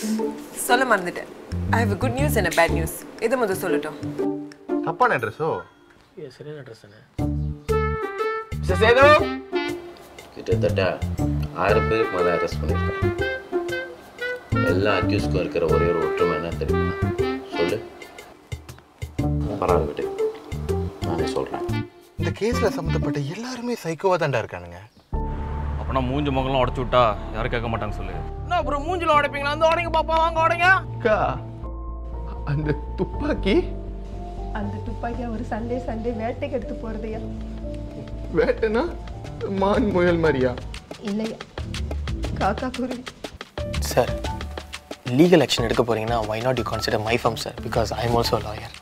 சொல்ல மறந்துட்டேன் I have good news and bad news இதை முதல் சொல்லட்டும் தப்பான அட்ரஸோ சரியான அட்ரஸ் தானே மிஸ்டர் சேது கிட்டத்தட்ட ஆயிரம் பேருக்கு மேலே அரெஸ்ட் பண்ணியிருக்கேன் எல்லா அக்யூஸ்க்கும் இருக்கிற ஒரே ஒரு ஒற்றுமை என்ன தெரியுமா சொல்லு பரவாயில்ல விட்டு நானே சொல்கிறேன் இந்த கேஸ்ல சம்மந்தப்பட்ட எல்லாருமே சைக்கோவா தான்டா இருக்கானுங்க அப்பனா மூஞ்சி முகம்லாம் உடச்சு விட்டா யாரும் கேட்க மாட்டாங்க சொல்லு என்ன அப்புறம் மூஞ்சில உடைப்பீங்களா அந்த உடைங்க பாப்பா வாங்க உடைங்க அக்கா அந்த துப்பாக்கி அந்த துப்பாக்கி அவர் சண்டே சண்டே வேட்டைக்கு எடுத்து போறதையா வேட்டைனா மான் முயல் மாதிரியா இல்லையா காக்கா குருவி சார் லீகல் ஆக்ஷன் எடுக்க போறீங்கன்னா why not you consider my firm sir because I am also lawyer